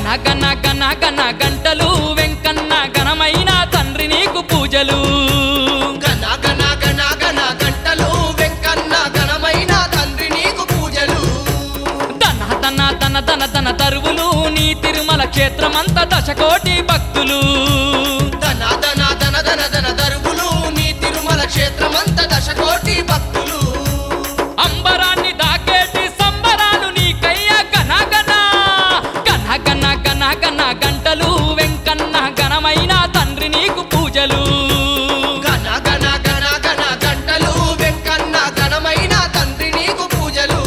గన గన గన గన గంటలు వెంకన్న ఘనమైన తండ్రి నీకు పూజలు గన గన గన గన గంటలు వెంకన్న ఘనమైన తండ్రి నీకు పూజలు తన తన తన తన తన తరువులు నీ తిరుమల క్షేత్రమంత దశకోటి భక్తులు ధన ధన ధన ధన ధన దరువులు నీ తిరుమల క్షేత్రమంత దశకోటి భక్తులు అంబరాన్ని దాకేటి సంబరాలు నీకయ్య గన గన గన గన గన గన గంటలు వెంకన్న ఘనమైన తండ్రి నీకు పూజలు గన గన గన గన గంటలు వెంకన్న ఘనమైన తండ్రి నీకు పూజలు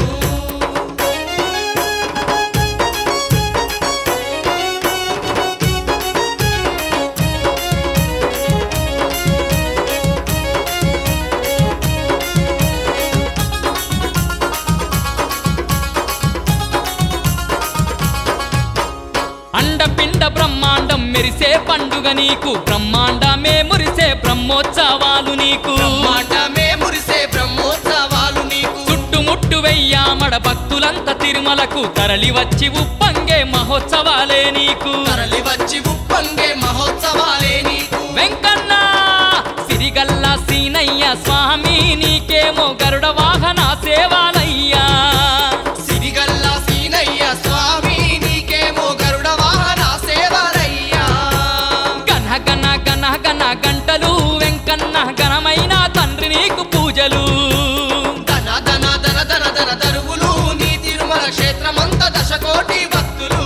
అండపిండ బ్రహ్మాండం మెరిసే పండుగ నీకు బ్రహ్మాండమే మురిసే బ్రహ్మోత్సవాలు నీకు మాటమే మురిసే బ్రహ్మోత్సవాలు నీకు చుట్టుముట్టు వెయ్యామడ భక్తులంత తిరుమలకు తరలి వచ్చి ఉప్పంగే మహోత్సవాలే నీకు తరలి వచ్చి ఉప్పంగే మహోత్సవాలే నీకు వెంకన్న సిరిగల్ల సీనయ్య స్వామి నీకేమో గరుడ వాహన సేవాలయ్యా సిరిగల్ల సీనయ్య స్వామి నీకేమో గరుడ వాహన సేవలయ్యా గన గన గన గన గంటలు వెంకన్న ఘనమైన తండ్రి నీకు పూజలు ధన ధన ధన ధన ధన దరువులు నీ తిరుమల క్షేత్రమంత దశకోటి భక్తులు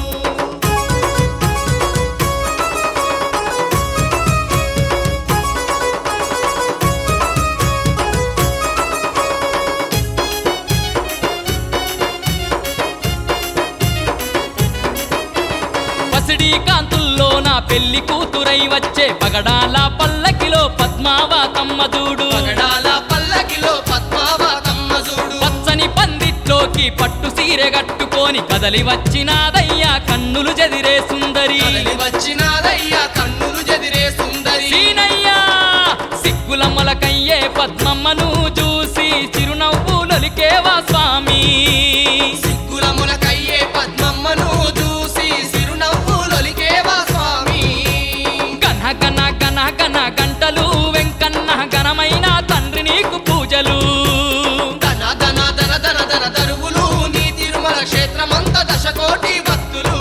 పసిడి కాంతుల్లో నా పెళ్లి కూతురై వచ్చే పగడాల పల్లకిలో పద్మావతమ్మ దూడు పగడాల పల్లకిలో పద్మావతమ్మ చూడు పచ్చని పందిట్లోకి పట్టు సీరె కట్టుకొని కదలి వచ్చినాదయ్యా కన్నులు జదిరే సుందరి కదలి వచ్చినాదయ్యా కన్నులు జదిరే సుందరి సీనయ్యా సిగ్గుల మొలకయ్యే పద్మమ్మను చూసి చిరునవ్వులొలికేవా స్వామి సిగ్గుల ములకయ్యే పద్మమ్మను చూసి సిరునవ్వులొలికేవా స్వామి గన గన గన గన గంటలు వెంకన్న ఘనమైన తండ్రి నీకు పూజలు ధన ధన ధన ధన ధన దరువులు నీ తిరుమల క్షేత్రమంత దశకోటి భక్తులు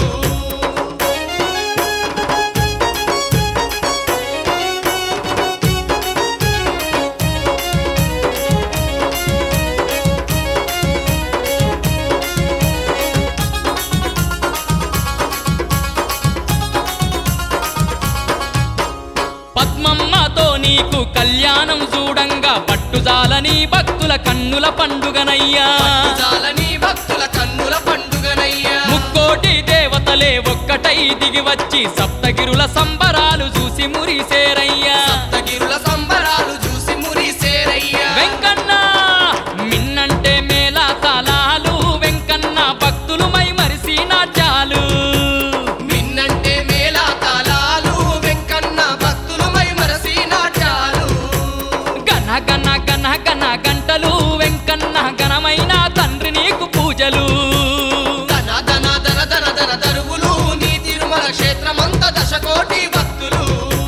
పద్మమ్మతో నీకు కళ్యాణం చూడంగా పట్టుజాలని భక్తుల కన్నుల పండుగనయ్యా జాలని భక్తుల కన్నుల పండుగనయ్యా ముక్కోటి దేవతలే ఒక్కటై దిగి వచ్చి సప్తగిరుల సంబరాలు చూసి మురిసేరయ్యా సప్తగిరుల సంబరాలు చూసి మురిసేరయ్యా వెంకన్న మిన్నంటే మేళ తాళాలు వెంకన్న భక్తులు మై మరిసి నాట్యాలు మిన్నంటే మేళ తాళాలు వెంకన్న భక్తులు మై మరసి నాట్యాలు గన గన గన గన గంటలు వెంకన్న ఘనమైన తండ్రి నీకు పూజలు ధన ధన ధన ధన ధన దరువులు నీ తిరుమల క్షేత్రమంత దశకోటి భక్తులు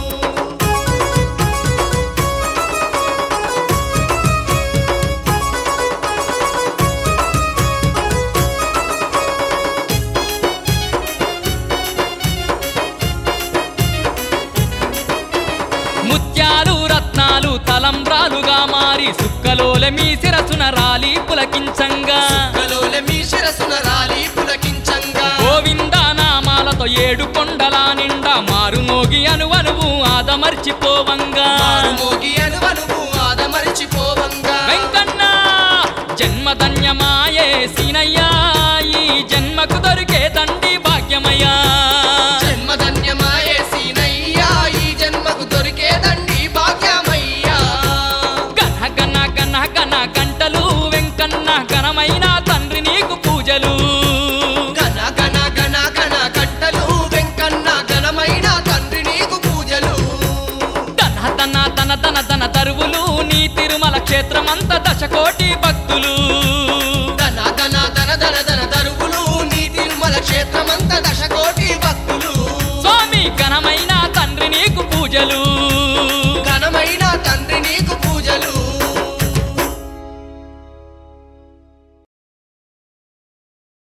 ముత్యాలు రత్నాలు తలంబ్రాలుగా మారి సుక్కలోల మీ శిరసున రాలి పులకించంగా కలోల మీ శిరసున రాలి పులకించంగా గోవింద నామాలతో ఏడు కొండల నిండా మారుమోగి అనువనువు ఆదమర్చిపోవంగా మోగి అనువనువు ఆదమరిచిపోవంగా వెంకన్న జన్మధన్యమాయే సీనయ్యా ఈ జన్మకు దొరికే తండ్రి భాగ్యమయ్యా జన్మధన్యమాయే సీనయ్యా ఈ జన్మకు దొరికేదండి భాగ్యమయ్యా గన గన గన గన గంటలు వెంకన్న ఘనమైన తండ్రి నీకు పూజలు గన గన గన గన గంటలు వెంకన్న ఘనమైన తండ్రి నీకు పూజలు తన తన తన తన తన తరువులు నీ తిరుమల క్షేత్రమంత దశకోటి భక్తులు ధన